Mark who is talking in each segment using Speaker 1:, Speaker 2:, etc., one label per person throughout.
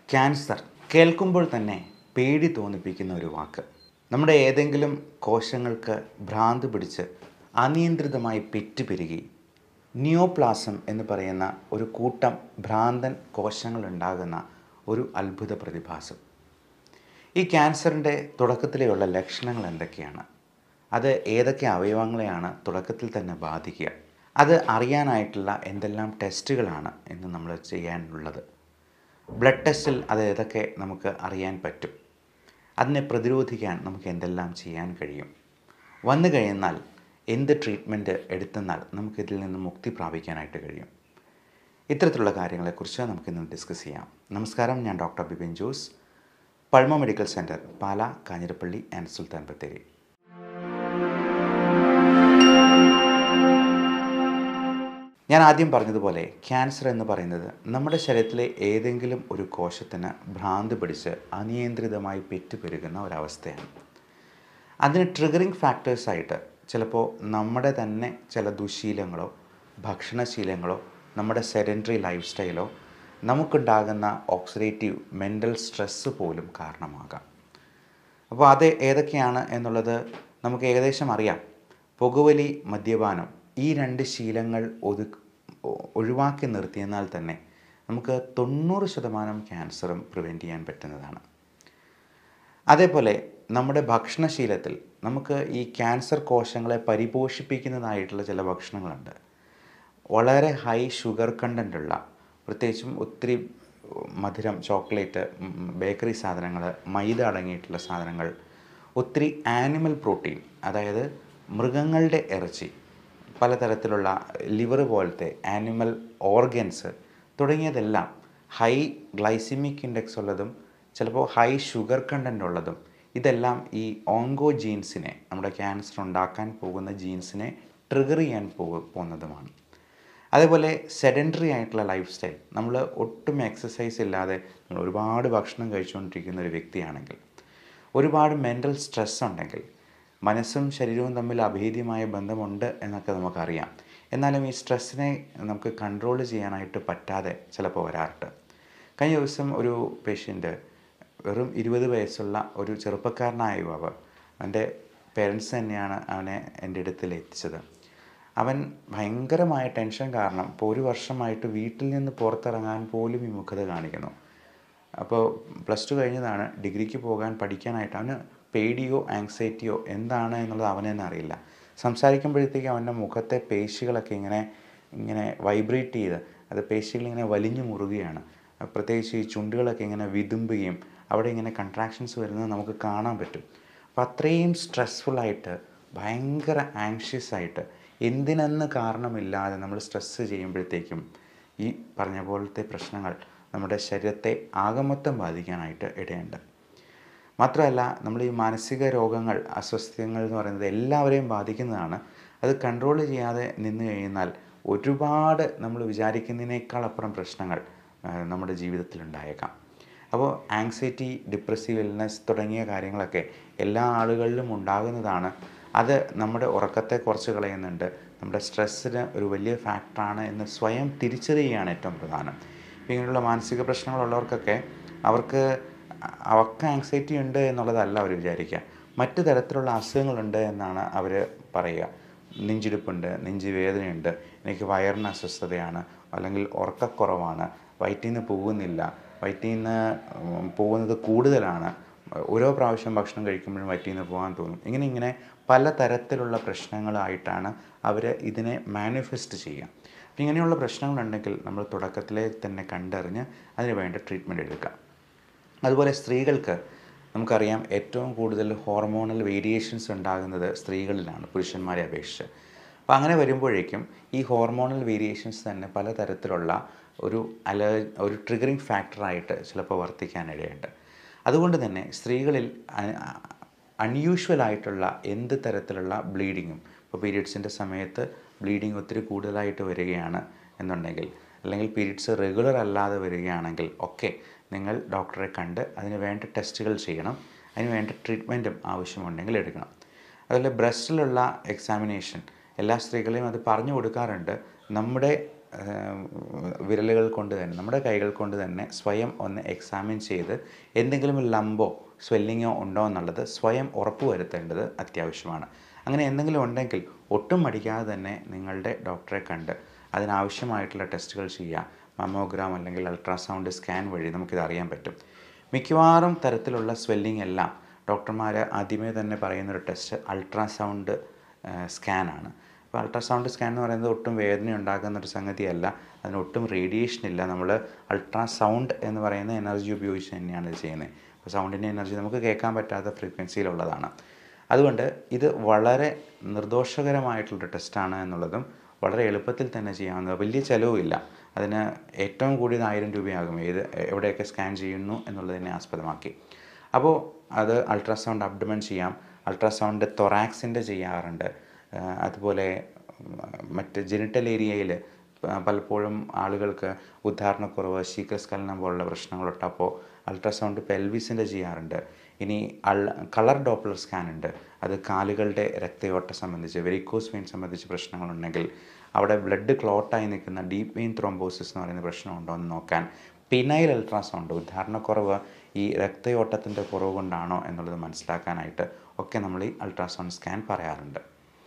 Speaker 1: cancer കേൾക്കുമ്പോൾ തന്നെ പേടി തോന്നിപ്പിക്കുന്ന ഒരു വാക്ക് നമ്മുടെ ഏതെങ്കിലും കോശങ്ങൾക്ക് ഭ്രാന്ത് പിടിച്ച് അനിയന്ത്രിതമായി പെറ്റുപെരുകി നിയോപ്ലാസം എന്ന് പറയുന്ന ഒരു കൂട്ടം ഭ്രാന്തൻ കോശങ്ങൾ ഉണ്ടാകുന്ന ഒരു അത്ഭുത പ്രതിഭാസം ഈ ക്യാൻസറിൻ്റെ തുടക്കത്തിലെയുള്ള ലക്ഷണങ്ങൾ എന്തൊക്കെയാണ് അത് ഏതൊക്കെ അവയവങ്ങളെയാണ് തുടക്കത്തിൽ തന്നെ ബാധിക്കുക അത് അറിയാനായിട്ടുള്ള എന്തെല്ലാം ടെസ്റ്റുകളാണ് ഇന്ന് നമ്മൾ ചെയ്യാനുള്ളത് ബ്ലഡ് ടെസ്റ്റിൽ അത് ഏതൊക്കെ നമുക്ക് അറിയാൻ പറ്റും അതിനെ പ്രതിരോധിക്കാൻ നമുക്ക് എന്തെല്ലാം ചെയ്യാൻ കഴിയും വന്നു കഴിയുന്നാൽ എന്ത് ട്രീറ്റ്മെൻറ്റ് എടുത്തെന്നാൽ നമുക്കിതിൽ നിന്ന് മുക്തി പ്രാപിക്കാനായിട്ട് കഴിയും ഇത്തരത്തിലുള്ള കാര്യങ്ങളെക്കുറിച്ച് നമുക്കിന്ന് ഡിസ്കസ് ചെയ്യാം നമസ്കാരം ഞാൻ doctor Bipin Jose Pulmo medical centre Pala Kanjirappally and Sultan Bathery ഞാൻ ആദ്യം പറഞ്ഞതുപോലെ ക്യാൻസർ എന്ന് പറയുന്നത് നമ്മുടെ ശരീരത്തിലെ ഏതെങ്കിലും ഒരു കോശത്തിന് ഭ്രാന്ത് പിടിച്ച് അനിയന്ത്രിതമായി പെറ്റുപെരുകുന്ന ഒരവസ്ഥയാണ് അതിന് ട്രിഗറിങ് ഫാക്ടേഴ്സായിട്ട് ചിലപ്പോൾ നമ്മുടെ തന്നെ ചില ദുശീലങ്ങളോ ഭക്ഷണശീലങ്ങളോ നമ്മുടെ സെഡൻറ്ററി ലൈഫ് സ്റ്റൈലോ നമുക്കുണ്ടാകുന്ന ഓക്സിഡേറ്റീവ് മെൻ്റൽ സ്ട്രെസ്സ് പോലും കാരണമാകാം അപ്പോൾ അത് ഏതൊക്കെയാണ് എന്നുള്ളത് നമുക്ക് ഏകദേശം അറിയാം പുകവലി മദ്യപാനം ഈ രണ്ട് ശീലങ്ങൾ ഒതു ഒഴിവാക്കി നിർത്തിയെന്നാൽ തന്നെ നമുക്ക് തൊണ്ണൂറ് ശതമാനം ക്യാൻസറും പ്രിവെൻറ്റ് ചെയ്യാൻ പറ്റുന്നതാണ് അതേപോലെ നമ്മുടെ ഭക്ഷണശീലത്തിൽ നമുക്ക് ഈ ക്യാൻസർ കോശങ്ങളെ പരിപോഷിപ്പിക്കുന്നതായിട്ടുള്ള ചില ഭക്ഷണങ്ങളുണ്ട് വളരെ ഹൈ ഷുഗർ കണ്ടൻ്റുള്ള പ്രത്യേകിച്ചും ഒത്തിരി മധുരം ചോക്ലേറ്റ് ബേക്കറി സാധനങ്ങൾ മൈദ അടങ്ങിയിട്ടുള്ള സാധനങ്ങൾ ഒത്തിരി ആനിമൽ പ്രോട്ടീൻ അതായത് മൃഗങ്ങളുടെ ഇറച്ചി പലതരത്തിലുള്ള ലിവർ പോലത്തെ ആനിമൽ ഓർഗൻസ് തുടങ്ങിയതെല്ലാം ഹൈ ഗ്ലൈസിമിക് ഇൻഡെക്സ് ഉള്ളതും ചിലപ്പോൾ ഹൈ ഷുഗർ കണ്ടൻ്റ് ഉള്ളതും ഇതെല്ലാം ഈ ഓങ്കോ ജീൻസിനെ നമ്മുടെ ക്യാൻസർ ഉണ്ടാക്കാൻ പോകുന്ന ജീൻസിനെ ട്രിഗർ ചെയ്യാൻ പോ പോകുന്നതുമാണ് അതേപോലെ സെഡൻറ്ററി ആയിട്ടുള്ള ലൈഫ് സ്റ്റൈൽ നമ്മൾ ഒട്ടും എക്സസൈസ് ഇല്ലാതെ നമ്മൾ ഒരുപാട് ഭക്ഷണം കഴിച്ചുകൊണ്ടിരിക്കുന്ന ഒരു വ്യക്തിയാണെങ്കിൽ ഒരുപാട് മെൻ്റൽ സ്ട്രെസ് ഉണ്ടെങ്കിൽ മനസ്സും ശരീരവും തമ്മിൽ അഭേദ്യമായ ബന്ധമുണ്ട് എന്നൊക്കെ നമുക്കറിയാം എന്നാലും ഈ സ്ട്രെസ്സിനെ നമുക്ക് കൺട്രോൾ ചെയ്യാനായിട്ട് പറ്റാതെ ചിലപ്പോൾ വരാറുണ്ട് കഴിഞ്ഞ ദിവസം ഒരു പേഷ്യൻ്റ് വെറും ഇരുപത് വയസ്സുള്ള ഒരു ചെറുപ്പക്കാരനായ യുവാവ് അവൻ്റെ പേരൻസ് തന്നെയാണ് അവനെ എൻ്റെ അടുത്തിൽ എത്തിച്ചത് അവൻ ഭയങ്കരമായ ടെൻഷൻ കാരണം ഇപ്പോൾ ഒരു വർഷമായിട്ട് വീട്ടിൽ നിന്ന് പുറത്തിറങ്ങാൻ പോലും വിമുഖത കാണിക്കുന്നു അപ്പോൾ പ്ലസ് ടു കഴിഞ്ഞതാണ് ഡിഗ്രിക്ക് പോകാൻ പഠിക്കാനായിട്ട് അവന് പേടിയോ ആങ്സൈറ്റിയോ എന്താണ് എന്നുള്ളത് അവന് തന്നെ അറിയില്ല സംസാരിക്കുമ്പോഴത്തേക്കും അവൻ്റെ മുഖത്തെ പേശികളൊക്കെ ഇങ്ങനെ ഇങ്ങനെ വൈബ്രേറ്റ് ചെയ്ത് അത് പേശികൾ ഇങ്ങനെ വലിഞ്ഞു മുറുകയാണ് പ്രത്യേകിച്ച് ഈ ചുണ്ടുകളൊക്കെ ഇങ്ങനെ വിതുമ്പുകയും അവിടെ ഇങ്ങനെ കൺട്രാക്ഷൻസ് വരുന്നത് നമുക്ക് കാണാൻ പറ്റും അപ്പോൾ അത്രയും സ്ട്രെസ്ഫുള്ളായിട്ട് ഭയങ്കര ആങ്ഷ്യസ് ആയിട്ട് എന്തിനെന്ന് കാരണമില്ലാതെ നമ്മൾ സ്ട്രെസ്സ് ചെയ്യുമ്പോഴത്തേക്കും ഈ പറഞ്ഞ പോലത്തെ പ്രശ്നങ്ങൾ നമ്മുടെ ശരീരത്തെ ആകമൊത്തം ബാധിക്കാനായിട്ട് ഇടയുണ്ട് മാത്രമല്ല നമ്മൾ ഈ മാനസിക രോഗങ്ങൾ അസ്വസ്ഥങ്ങൾ എന്ന് പറയുന്നത് എല്ലാവരെയും ബാധിക്കുന്നതാണ് അത് കൺട്രോൾ ചെയ്യാതെ നിന്ന് കഴിഞ്ഞാൽ ഒരുപാട് നമ്മൾ വിചാരിക്കുന്നതിനേക്കാൾ അപ്പുറം പ്രശ്നങ്ങൾ നമ്മുടെ ജീവിതത്തിൽ ഉണ്ടായേക്കാം അപ്പോൾ ആങ്സൈറ്റി ഡിപ്രസീവ് ഇൽനെസ് തുടങ്ങിയ കാര്യങ്ങളൊക്കെ എല്ലാ ആളുകളിലും ഉണ്ടാകുന്നതാണ് അത് നമ്മുടെ ഉറക്കത്തെ കുറച്ച് കളയുന്നുണ്ട് നമ്മുടെ സ്ട്രെസ്സിന് ഒരു വലിയ ഫാക്ടറാണ് എന്ന് സ്വയം തിരിച്ചറിയുകയാണ് ഏറ്റവും പ്രധാനം ഇങ്ങനെയുള്ള മാനസിക പ്രശ്നങ്ങളുള്ളവർക്കൊക്കെ അവർക്ക് അവർക്ക് ആങ്സൈറ്റി ഉണ്ട് എന്നുള്ളതല്ല അവർ വിചാരിക്കുക മറ്റു തരത്തിലുള്ള അസുഖങ്ങളുണ്ട് എന്നാണ് അവർ പറയുക നെഞ്ചിടിപ്പുണ്ട് നെഞ്ച് വേദനയുണ്ട് എനിക്ക് വയറിന് അസ്വസ്ഥതയാണ് അല്ലെങ്കിൽ ഉറക്കക്കുറവാണ് വയറ്റിൽ നിന്ന് പോകുന്നില്ല വയറ്റിൽ നിന്ന് പോകുന്നത് കൂടുതലാണ് ഓരോ പ്രാവശ്യം ഭക്ഷണം കഴിക്കുമ്പോഴും വയറ്റിൽ നിന്ന് പോകാൻ തോന്നും ഇങ്ങനെ ഇങ്ങനെ പല തരത്തിലുള്ള പ്രശ്നങ്ങളായിട്ടാണ് അവർ ഇതിനെ മാനിഫെസ്റ്റ് ചെയ്യുക അപ്പം ഇങ്ങനെയുള്ള പ്രശ്നങ്ങളുണ്ടെങ്കിൽ നമ്മൾ തുടക്കത്തിലെ തന്നെ കണ്ടറിഞ്ഞ് അതിന് വേണ്ട ട്രീറ്റ്മെൻറ്റ് എടുക്കുക അതുപോലെ സ്ത്രീകൾക്ക് നമുക്കറിയാം ഏറ്റവും കൂടുതൽ ഹോർമോണൽ വേരിയേഷൻസ് ഉണ്ടാകുന്നത് സ്ത്രീകളിലാണ് പുരുഷന്മാരെ അപേക്ഷിച്ച് അപ്പോൾ അങ്ങനെ വരുമ്പോഴേക്കും ഈ ഹോർമോണൽ വേരിയേഷൻസ് തന്നെ പലതരത്തിലുള്ള ഒരു അല ഒരു ട്രിഗറിങ് ഫാക്ടറായിട്ട് ചിലപ്പോൾ വർത്തിക്കാനിടയുണ്ട് അതുകൊണ്ട് തന്നെ സ്ത്രീകളിൽ അൺയൂഷ്വൽ ആയിട്ടുള്ള എന്ത് തരത്തിലുള്ള ബ്ലീഡിങ്ങും ഇപ്പോൾ പീരീഡ്സിൻ്റെ സമയത്ത് ബ്ലീഡിങ് ഒത്തിരി കൂടുതലായിട്ട് വരികയാണ് എന്നുണ്ടെങ്കിൽ അല്ലെങ്കിൽ പീരീഡ്സ് റെഗുലർ അല്ലാതെ വരികയാണെങ്കിൽ ഒക്കെ നിങ്ങൾ ഡോക്ടറെ കണ്ട് അതിന് വേണ്ട ടെസ്റ്റുകൾ ചെയ്യണം അതിന് വേണ്ട ട്രീറ്റ്മെൻറ്റും ആവശ്യമുണ്ടെങ്കിൽ എടുക്കണം അതുപോലെ ബ്രസ്റ്റിലുള്ള എക്സാമിനേഷൻ എല്ലാ സ്ത്രീകളെയും അത് പറഞ്ഞു കൊടുക്കാറുണ്ട് നമ്മുടെ ഏഹ്, വിരലുകൾ കൊണ്ട് തന്നെ നമ്മുടെ കൈകൾ കൊണ്ട് തന്നെ സ്വയം ഒന്ന് എക്സാമിൻ ചെയ്ത് എന്തെങ്കിലും ലംബോ സ്വെല്ലിങ്ങോ ഉണ്ടോ എന്നുള്ളത് സ്വയം ഉറപ്പുവരുത്തേണ്ടത് അത്യാവശ്യമാണ് അങ്ങനെ എന്തെങ്കിലും ഉണ്ടെങ്കിൽ ഒട്ടും മടിക്കാതെ തന്നെ നിങ്ങളുടെ ഡോക്ടറെ കണ്ട് അതിനാവശ്യമായിട്ടുള്ള ടെസ്റ്റുകൾ ചെയ്യുക മമ്മോഗ്രാം അല്ലെങ്കിൽ അൾട്രാസൗണ്ട് സ്കാൻ വഴി നമുക്കിത് അറിയാൻ പറ്റും മിക്കവാറും തരത്തിലുള്ള സ്വെല്ലിംഗ് എല്ലാം ഡോക്ടർമാർ ആദ്യമേ തന്നെ പറയുന്നൊരു ടെസ്റ്റ് അൾട്രാസൗണ്ട് സ്കാനാണ് അപ്പോൾ അൾട്രാസൗണ്ട് സ്കാൻ എന്ന് പറയുന്നത് ഒട്ടും വേദന ഉണ്ടാക്കുന്ന ഒരു സംഗതിയല്ല അതിന് ഒട്ടും റേഡിയേഷൻ ഇല്ല നമ്മൾ അൾട്രാസൗണ്ട് എന്ന് പറയുന്ന എനർജി ഉപയോഗിച്ച് തന്നെയാണ് ഇത് ചെയ്യുന്നത് അപ്പോൾ സൗണ്ടിൻ്റെ എനർജി നമുക്ക് കേൾക്കാൻ പറ്റാത്ത ഫ്രീക്വൻസിയിലുള്ളതാണ് അതുകൊണ്ട് ഇത് വളരെ നിർദോഷകരമായിട്ടുള്ള ടെസ്റ്റാണ് എന്നുള്ളതും വളരെ എളുപ്പത്തിൽ തന്നെ ചെയ്യാവുന്നത് വലിയ ചിലവുമില്ല അതിന് ഏറ്റവും കൂടിയത് ആയിരം രൂപയാകും ഏത് എവിടെയൊക്കെ സ്കാൻ ചെയ്യുന്നു എന്നുള്ളതിനെ ആസ്പദമാക്കി അപ്പോൾ അത് അൾട്രാസൗണ്ട് അബ്ഡമൻ ചെയ്യാം അൾട്രാസൗണ്ട് തൊറാക്സിൻ്റെ ചെയ്യാറുണ്ട് ആ, അതുപോലെ ഉം, മറ്റ് ജെനിറ്റൽ ഏരിയയിൽ പലപ്പോഴും ആളുകൾക്ക് ഉദ്ധാരണക്കുറവ് ശീഘ്രസ്ഖലനം പോലുള്ള പ്രശ്നങ്ങളുള്ളപ്പോൾ അൾട്രാസൗണ്ട് പെൽവിസിൻ്റെ ചെയ്യാറുണ്ട് ഇനി അൾ കളർ ഡോപ്ലർ സ്കാൻ ഉണ്ട് അത് കാലുകളുടെ രക്തയോട്ടം സംബന്ധിച്ച് വെരിക്കോസ് വെയിൻ സംബന്ധിച്ച് പ്രശ്നങ്ങളുണ്ടെങ്കിൽ അവിടെ ബ്ലഡ് ക്ലോട്ടായി നിൽക്കുന്ന ഡീപ്പ് വെയിൻ ത്രോംബോസിസ് എന്ന് പറയുന്ന പ്രശ്നമുണ്ടോ എന്ന് നോക്കാൻ പിനൈൽ അൾട്രാസൗണ്ട് ഉദ്ധാരണക്കുറവ് ഈ രക്തയോട്ടത്തിൻ്റെ കുറവ് കൊണ്ടാണോ എന്നുള്ളത് മനസ്സിലാക്കാനായിട്ട് ഒക്കെ നമ്മൾ ഈ അൾട്രാസൗണ്ട് സ്കാൻ പറയാറുണ്ട്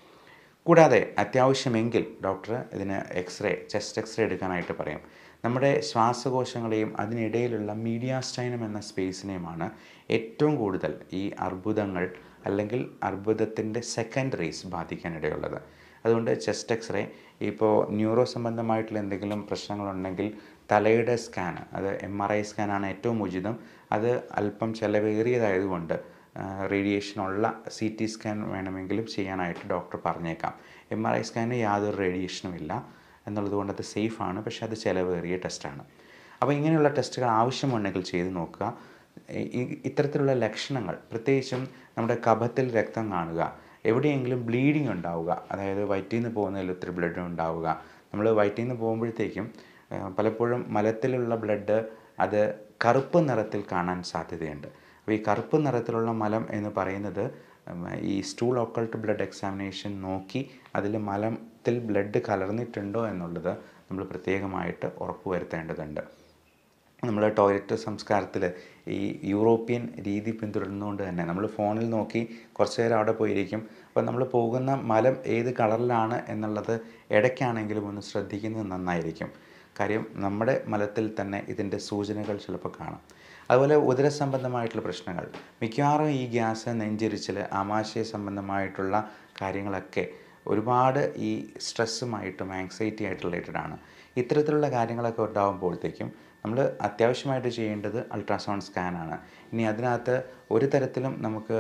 Speaker 1: കൂടാതെ അത്യാവശ്യമെങ്കിൽ ഡോക്ടർ ഇതിന് എക്സ്റേ ചെസ്റ്റ് എക്സ്റേ എടുക്കാനായിട്ട് പറയും നമ്മുടെ ശ്വാസകോശങ്ങളെയും അതിനിടയിലുള്ള മീഡിയാസ്റ്റൈനം എന്ന സ്പേസിനെയുമാണ് ഏറ്റവും കൂടുതൽ ഈ അർബുദങ്ങൾ അല്ലെങ്കിൽ അർബുദത്തിൻ്റെ സെക്കൻഡറീസ് ബാധിക്കാനിടയുള്ളത് അതുകൊണ്ട് ചെസ്റ്റ് എക്സ്റേ ഇപ്പോൾ ന്യൂറോ സംബന്ധമായിട്ടുള്ള എന്തെങ്കിലും പ്രശ്നങ്ങളുണ്ടെങ്കിൽ തലയുടെ സ്കാൻ അത് എം ആർ ഐ സ്കാനാണ് ഏറ്റവും ഉചിതം അത് അല്പം ചിലവേറിയതായതുകൊണ്ട് റേഡിയേഷനുള്ള സി ടി സ്കാൻ വേണമെങ്കിലും ചെയ്യാനായിട്ട് ഡോക്ടർ പറഞ്ഞേക്കാം എം ആർ ഐ സ്കാനിന് യാതൊരു റേഡിയേഷനും ഇല്ല എന്നുള്ളത് കൊണ്ട് അത് സേഫാണ് പക്ഷേ അത് ചിലവേറിയ ടെസ്റ്റാണ് അപ്പോൾ ഇങ്ങനെയുള്ള ടെസ്റ്റുകൾ ആവശ്യമുണ്ടെങ്കിൽ ചെയ്ത് നോക്കുക ഈ- ഈ- ഇത്തരത്തിലുള്ള ലക്ഷണങ്ങൾ പ്രത്യേകിച്ചും നമ്മുടെ കഫത്തിൽ രക്തം കാണുക എവിടെയെങ്കിലും ബ്ലീഡിങ് ഉണ്ടാവുക അതായത് വയറ്റിൽ നിന്ന് പോകുന്നതിൽ ഒത്തിരി ബ്ലഡ് ഉണ്ടാവുക നമ്മൾ വയറ്റിൽ നിന്ന് പോകുമ്പോഴത്തേക്കും ആ, പലപ്പോഴും മലത്തിലുള്ള ബ്ലഡ് അത് കറുപ്പ് നിറത്തിൽ കാണാൻ സാധ്യതയുണ്ട് അപ്പോൾ ഈ കറുപ്പ് നിറത്തിലുള്ള മലം എന്ന് പറയുന്നത് ഉം, ഈ സ്റ്റൂൾ ഒക്കൾട്ട് ബ്ലഡ് എക്സാമിനേഷൻ നോക്കി അതിൽ മലത്തിൽ ബ്ലഡ് കലർന്നിട്ടുണ്ടോ എന്നുള്ളത് നമ്മൾ പ്രത്യേകമായിട്ട് ഉറപ്പുവരുത്തേണ്ടതുണ്ട് നമ്മൾ ടോയ്ലറ്റ് സംസ്കാരത്തിൽ ഈ യൂറോപ്യൻ രീതി പിന്തുടരുന്നതുകൊണ്ട് തന്നെ നമ്മൾ ഫോണിൽ നോക്കി കുറച്ച് നേരം അവിടെ പോയിരിക്കും അപ്പോൾ നമ്മൾ പോകുന്ന മലം ഏത് കളറിലാണ് എന്നുള്ളത് ഇടയ്ക്കാണെങ്കിലും ഒന്ന് ശ്രദ്ധിക്കുന്നത് നന്നായിരിക്കും കാര്യം നമ്മുടെ മലത്തിൽ തന്നെ ഇതിൻ്റെ സൂചനകൾ ചിലപ്പോൾ കാണാം അതുപോലെ ഉദരസംബന്ധമായിട്ടുള്ള പ്രശ്നങ്ങൾ മിക്കവാറും ഈ ഗ്യാസ് നെഞ്ചിരിച്ചിൽ ആമാശയ സംബന്ധമായിട്ടുള്ള കാര്യങ്ങളൊക്കെ ഒരുപാട് ഈ സ്ട്രെസ്സുമായിട്ടും ആങ്സൈറ്റി ആയിട്ട് റിലേറ്റഡ് ആണ് ഇത്തരത്തിലുള്ള കാര്യങ്ങളൊക്കെ ഉണ്ടാകുമ്പോഴത്തേക്കും നമ്മൾ അത്യാവശ്യമായിട്ട് ചെയ്യേണ്ടത് അൾട്രാസൗണ്ട് സ്കാനാണ് ഇനി അതിനകത്ത് ഒരു തരത്തിലും നമുക്ക്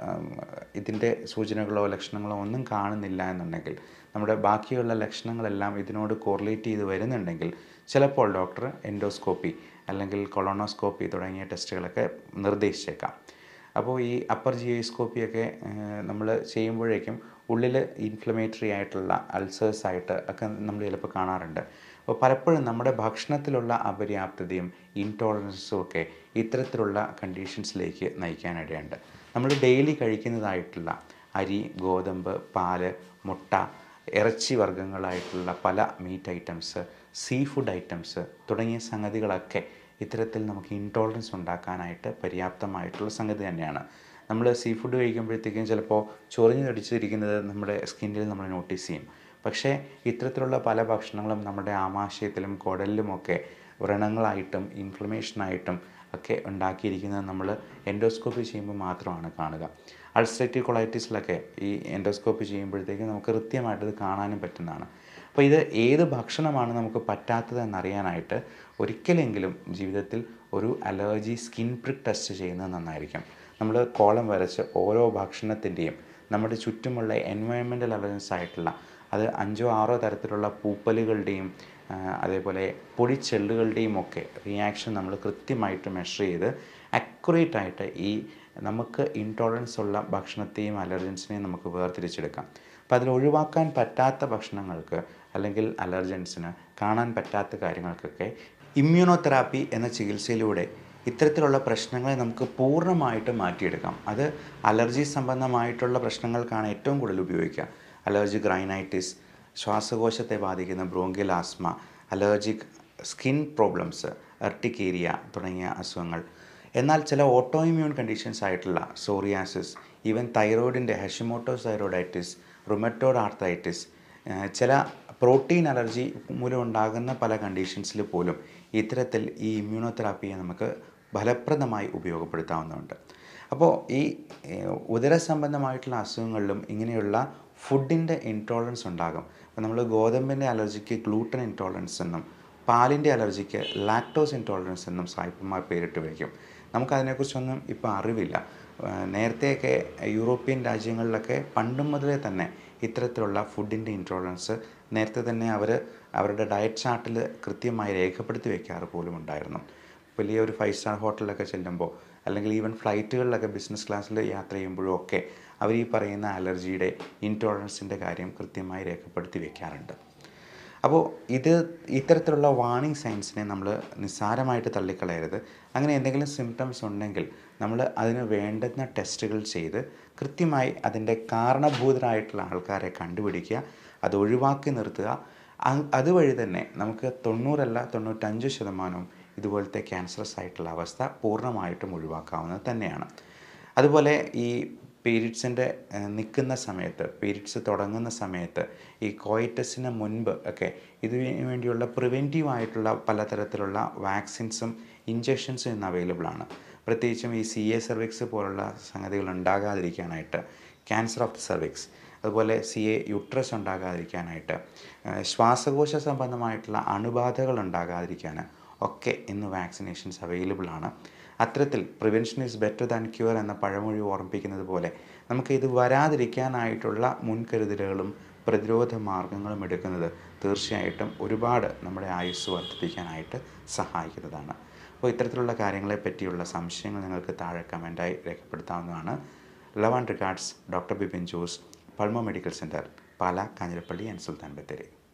Speaker 1: ഇതിൻ്റെ സൂചനകളോ ലക്ഷണങ്ങളോ ഒന്നും കാണുന്നില്ല എന്നുണ്ടെങ്കിൽ നമ്മുടെ ബാക്കിയുള്ള ലക്ഷണങ്ങളെല്ലാം ഇതിനോട് കോറിലേറ്റ് ചെയ്ത് വരുന്നുണ്ടെങ്കിൽ ചിലപ്പോൾ ഡോക്ടർ എൻഡോസ്കോപ്പി അല്ലെങ്കിൽ കൊളോണോസ്കോപ്പി തുടങ്ങിയ ടെസ്റ്റുകളൊക്കെ നിർദ്ദേശിച്ചേക്കാം അപ്പോൾ ഈ അപ്പർ ജിയോസ്കോപ്പിയൊക്കെ നമ്മൾ ചെയ്യുമ്പോഴേക്കും ഉള്ളിൽ ഇൻഫ്ലമേറ്ററി ആയിട്ടുള്ള അൾസേഴ്സ് ആയിട്ട് ഒക്കെ നമ്മൾ ചിലപ്പോൾ കാണാറുണ്ട് അപ്പോൾ പലപ്പോഴും നമ്മുടെ ഭക്ഷണത്തിലുള്ള അപര്യാപ്തതയും ഇൻടോളറൻസും ഒക്കെ ഇത്തരത്തിലുള്ള കണ്ടീഷൻസിലേക്ക് നയിക്കാനിടയുണ്ട് നമ്മൾ ഡെയിലി കഴിക്കുന്നതായിട്ടുള്ള അരി ഗോതമ്പ് പാല് മുട്ട ഇറച്ചി വർഗ്ഗങ്ങളായിട്ടുള്ള പല meat items seafood items തുടങ്ങിയ സംഗതികളൊക്കെ ഇത്തരത്തിൽ നമുക്ക് ഇൻടോളറൻസ് ഉണ്ടാക്കാനായിട്ട് പര്യാപ്തമായിട്ടുള്ള സംഗതി തന്നെയാണ് നമ്മൾ സീ ഫുഡ് കഴിക്കുമ്പോഴത്തേക്കും ചിലപ്പോൾ ചൊറിഞ്ഞു തടിച്ചിരിക്കുന്നത് നമ്മുടെ സ്കിന്നിൽ നമ്മൾ നോട്ടീസ് ചെയ്യും പക്ഷേ ഇത്തരത്തിലുള്ള പല ഭക്ഷണങ്ങളും നമ്മുടെ ആമാശയത്തിലും കുടലിലുമൊക്കെ വ്രണങ്ങളായിട്ടും ഇൻഫ്ലമേഷനായിട്ടും ഒക്കെ ഉണ്ടാക്കിയിരിക്കുന്നത് നമ്മൾ എൻഡോസ്കോപ്പി ചെയ്യുമ്പോൾ മാത്രമാണ് കാണുക അൾസറേറ്റീവ് കൊളൈറ്റിസിലൊക്കെ ഈ എൻഡോസ്കോപ്പി ചെയ്യുമ്പോഴത്തേക്കും നമുക്ക് കൃത്യമായിട്ട് ഇത് കാണാനും പറ്റുന്നതാണ് അപ്പോൾ ഇത് ഏത് ഭക്ഷണമാണ് നമുക്ക് പറ്റാത്തത് എന്നറിയാനായിട്ട് ഒരിക്കലെങ്കിലും ജീവിതത്തിൽ ഒരു അലർജി സ്കിൻ പ്രിക് ടെസ്റ്റ് ചെയ്യുന്നത് നന്നായിരിക്കും നമ്മൾ കോളം വരച്ച് ഓരോ ഭക്ഷണത്തിൻ്റെയും നമ്മുടെ ചുറ്റുമുള്ള എൻവയോൺമെൻറ്റൽ അലർജൻസ് ആയിട്ടുള്ള അത് അഞ്ചോ ആറോ തരത്തിലുള്ള പൂപ്പലുകളുടെയും ആ, അതേപോലെ പൊടിച്ചെള്ളുകളുടെയും ഒക്കെ റിയാക്ഷൻ നമ്മൾ കൃത്യമായിട്ട് മെഷർ ചെയ്ത് അക്യുറേറ്റ് ആയിട്ട് ഈ നമുക്ക് ഇൻടോളറൻസ് ഉള്ള ഭക്ഷണത്തെയും അലർജൻസിനെയും നമുക്ക് വേർതിരിച്ചെടുക്കാം അപ്പോൾ അതിൽ ഒഴിവാക്കാൻ പറ്റാത്ത ഭക്ഷണങ്ങൾക്ക് അല്ലെങ്കിൽ അലർജൻസിന് കാണാൻ പറ്റാത്ത കാര്യങ്ങൾക്കൊക്കെ ഇമ്മ്യൂണോതെറാപ്പി എന്ന ചികിത്സയിലൂടെ ഇത്തരത്തിലുള്ള പ്രശ്നങ്ങളെ നമുക്ക് പൂർണ്ണമായിട്ട് മാറ്റിയെടുക്കാം അത് അലർജി സംബന്ധമായിട്ടുള്ള പ്രശ്നങ്ങൾക്കാണ് ഏറ്റവും കൂടുതൽ ഉപയോഗിക്കുക അലർജി ഗ്രൈനൈറ്റിസ് ശ്വാസകോശത്തെ ബാധിക്കുന്ന bronchial asthma allergic skin problems urticaria തുടങ്ങിയ അസുഖങ്ങൾ എന്നാൽ ചില ഓട്ടോ ഇമ്മ്യൂൺ കണ്ടീഷൻസ് ആയിട്ടുള്ള സോറിയാസിസ് ഈവൻ തൈറോയിഡിൻ്റെ ഹെഷിമോട്ടോസ് തൈറോയിഡൈറ്റിസ് റുമറ്റോഡ് ആർത്തൈറ്റിസ് ചില പ്രോട്ടീൻ അലർജി മൂലം ഉണ്ടാകുന്ന പല കണ്ടീഷൻസിൽ പോലും ഇത്തരത്തിൽ ഈ ഇമ്മ്യൂണോതെറാപ്പിയെ നമുക്ക് ഫലപ്രദമായി ഉപയോഗപ്പെടുത്താവുന്നതുണ്ട് അപ്പോൾ ഈ ഏഹ്, ഉദര സംബന്ധമായിട്ടുള്ള അസുഖങ്ങളിലും ഇങ്ങനെയുള്ള ഫുഡിൻ്റെ ഇൻടോളറൻസ് ഉണ്ടാകും അപ്പോൾ നമ്മൾ ഗോതമ്പിൻ്റെ അലർജിക്ക് ഗ്ലൂട്ടൻ ഇൻടോളറൻസ് എന്നും പാലിൻ്റെ അലർജിക്ക് ലാക്ടോസ് ഇൻടോളറൻസ് എന്നും സായിപ്പന്മാർ പേരിട്ട് വിളിക്കും നമുക്കതിനെക്കുറിച്ചൊന്നും ഇപ്പോൾ അറിവില്ല ഏഹ് നേരത്തെയൊക്കെ യൂറോപ്യൻ രാജ്യങ്ങളിലൊക്കെ പണ്ടും മുതലേ തന്നെ ഇത്തരത്തിലുള്ള ഫുഡിൻ്റെ ഇൻടോളറൻസ് നേരത്തെ തന്നെ അവർ അവരുടെ ഡയറ്റ് ചാർട്ടിൽ കൃത്യമായി രേഖപ്പെടുത്തി വെക്കാറ് പോലും ഉണ്ടായിരുന്നു വലിയ ഒരു ഫൈവ് സ്റ്റാർ ഹോട്ടലിലൊക്കെ ചെല്ലുമ്പോൾ അല്ലെങ്കിൽ ഈവൻ ഫ്ലൈറ്റുകളിലൊക്കെ ബിസിനസ് ക്ലാസ്സിൽ യാത്ര ചെയ്യുമ്പോഴും ഒക്കെ അവർ ഈ പറയുന്ന അലർജിയുടെ ഇൻടോളറൻസിൻ്റെ കാര്യം കൃത്യമായി രേഖപ്പെടുത്തി വെക്കാറുണ്ട് അപ്പോൾ ഇത് ഇത്തരത്തിലുള്ള വാർണിംഗ് സൈൻസിനെ നമ്മൾ നിസ്സാരമായിട്ട് തള്ളിക്കളയരുത് അങ്ങനെ എന്തെങ്കിലും സിംറ്റംസ് ഉണ്ടെങ്കിൽ നമ്മൾ അതിന് വേണ്ടുന്ന ടെസ്റ്റുകൾ ചെയ്ത് കൃത്യമായി അതിൻ്റെ കാരണഭൂതരായിട്ടുള്ള ആൾക്കാരെ കണ്ടുപിടിക്കുക അത് ഒഴിവാക്കി നിർത്തുക അ- അതുവഴി തന്നെ നമുക്ക് തൊണ്ണൂറല്ല തൊണ്ണൂറ്റഞ്ച് ശതമാനവും ഇതുപോലത്തെ ക്യാൻസറസ് ആയിട്ടുള്ള അവസ്ഥ പൂർണ്ണമായിട്ടും ഒഴിവാക്കാവുന്നത് തന്നെയാണ് അതുപോലെ ഈ പീരീഡ്സിൻ്റെ നിൽക്കുന്ന സമയത്ത് പീരീഡ്സ് തുടങ്ങുന്ന സമയത്ത് ഈ കോയിറ്റസിന് മുൻപ് ഒക്കെ ഇതിനു വേണ്ടിയുള്ള പ്രിവെൻറ്റീവ് ആയിട്ടുള്ള പലതരത്തിലുള്ള വാക്സിൻസും ഇഞ്ചെക്ഷൻസും ഇന്ന് അവൈലബിൾ ആണ് പ്രത്യേകിച്ചും ഈ സി എ സെർവിക്സ് പോലുള്ള സംഗതികൾ ഉണ്ടാകാതിരിക്കാനായിട്ട് ക്യാൻസർ ഓഫ് ദി സെർവിക്സ് അതുപോലെ സി എ യുട്രസ് ഉണ്ടാകാതിരിക്കാനായിട്ട് ഏഹ് ശ്വാസകോശ സംബന്ധമായിട്ടുള്ള അണുബാധകൾ ഉണ്ടാകാതിരിക്കാൻ ഒക്കെ ഇന്ന് വാക്സിനേഷൻസ് അവൈലബിൾ ആണ് അത്തരത്തിൽ prevention is better than cure എന്ന പഴമൊഴി ഓർമ്മിപ്പിക്കുന്നത് പോലെ നമുക്ക് ഇത് വരാതിരിക്കാനായിട്ടുള്ള മുൻകരുതലുകളും പ്രതിരോധ മാർഗങ്ങളും എടുക്കുന്നത് തീർച്ചയായിട്ടും ഒരുപാട് നമ്മുടെ ആയുസ് വർദ്ധിപ്പിക്കാനായിട്ട് സഹായിക്കുന്നതാണ് അപ്പോൾ ഇത്തരത്തിലുള്ള കാര്യങ്ങളെ പറ്റിയുള്ള സംശയങ്ങൾ നിങ്ങൾക്ക് താഴെ കമൻറ്റായി രേഖപ്പെടുത്താവുന്നതാണ് love and regards doctor Bipin Jose Pulmo medical centre Pala Kanjirappally and Sultan Bathery